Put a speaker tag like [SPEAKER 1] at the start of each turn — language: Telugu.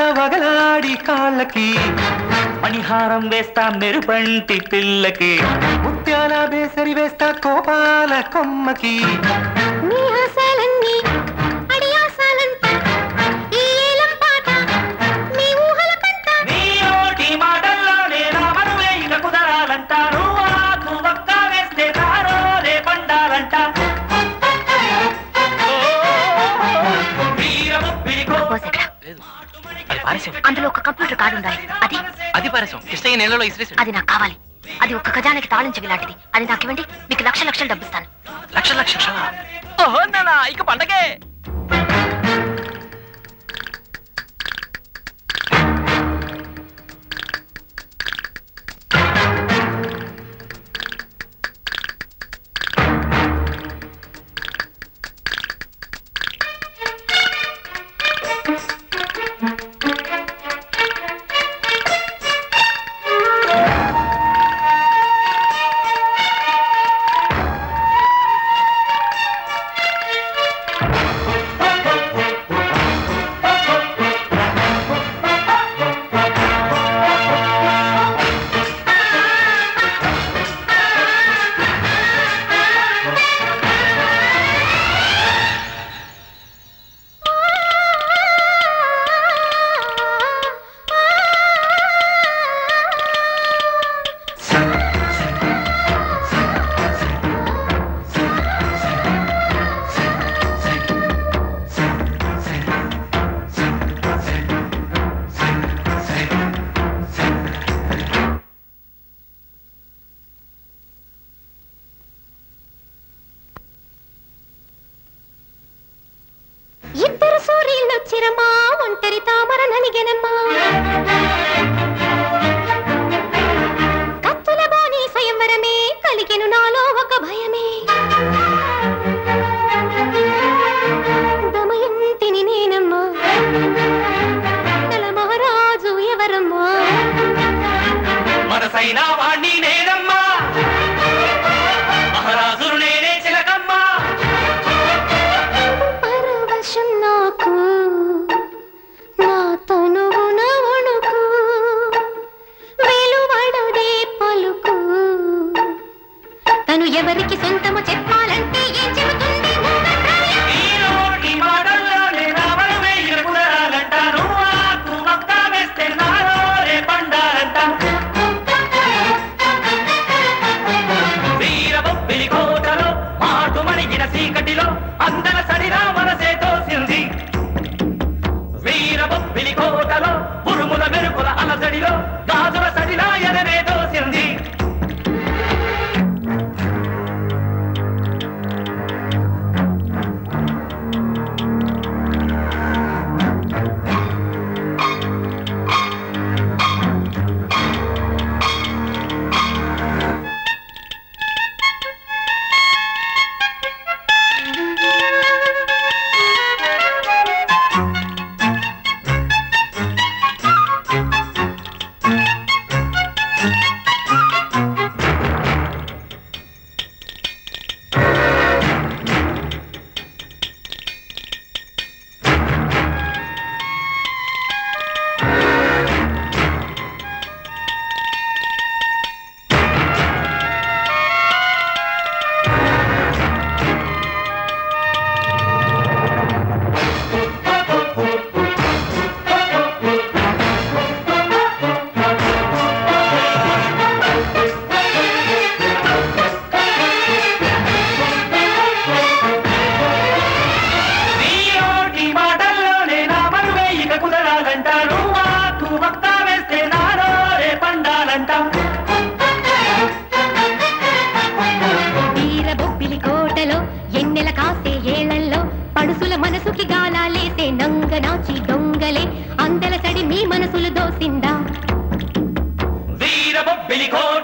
[SPEAKER 1] వగలాడి కాళ్ళకి మణిహారం వేస్తా మెరుపంటి పిల్లకి ముత్యాల బేసరి వేస్తా కోపాల కొమ్మకి
[SPEAKER 2] నీ ఆశలన్నీ అడి ఆశలంట ఈ ఏలం పాట నీ ఊహల కంట
[SPEAKER 1] నీ నోటి మాటల్లోనే నా మనువే ఇక కుదరాలంట నువ్వు ఆకు వక్క వేస్తే నారోలే పండాలంట ఓ, వీరముప్పిడి కో-
[SPEAKER 2] పోస్ ఎక్కడ?
[SPEAKER 3] లేదు అది పారేసాం
[SPEAKER 2] అందులో ఒక కంప్యూటర్ కార్డు ఉండాలి అది
[SPEAKER 3] అది పారేసాం కృష్ణయ్య నీళ్ళలో ఇసిరేసాడు
[SPEAKER 2] అది నాకు కావాలి అది ఒక ఖజానాకి తాళం చెవి లాంటిది అది నాకు ఇవ్వండి మీకు లక్ష లక్షలు డబ్బిస్తాను
[SPEAKER 3] లక్ష లక్ష ఓహో నానా ఇక పండగే
[SPEAKER 2] ఇద్దరు సూర్యులు వచ్చిరమ్మా ఒంటరి తామర నలిగెనమ్మా కత్తుల బాణి స్వయంవరమే కలిగెను నాలో ఒక భయమే దమయంతిని నేనమ్మా నల మహారాజు ఎవరమ్మా
[SPEAKER 1] మనసైన వాణ్ణి నేనమ్మా మహారాజును నేనే చిలకమ్మా
[SPEAKER 2] పరవశం నాకు నా తనువు నవణుకు వెలువడదే పలుకు తను ఎవరికి సొంతము చెప్పాలంటే ఏం చెబుతుంది మూగప్రాయం?
[SPEAKER 1] ఈ నోటి మాటల్లోనే నా మనువే ఇక కుదరాలంట నువ్వు ఆకు వక్క వేస్తే నారోలే పండాలంట వీరబొబ్బిలి కోటలో మాటు మణిగిన చీకటిలో అందల సరిరా మనసే తోసింది వీరబొబ్బిలి కోటలో ఉరుముల మెరుపుల అలసడిలో గాజుల సడిలా ఎననే తోసింది నీ నోటి మాటల్లోనే నా మనువే ఇక కుదరాలంట నువ్వు ఆకు వక్క వేస్తే నారోలే పండాలంట
[SPEAKER 2] వీరబొబ్బిలి కోటలో ఎన్నెల కాసే ఏళ్లలో పడుసుల మనసుకి గాలాలేసే నంగ నాచి దొంగలే అందల సడి మీ మనసులు దోసిందా
[SPEAKER 1] వీరబొబ్బిలి కోట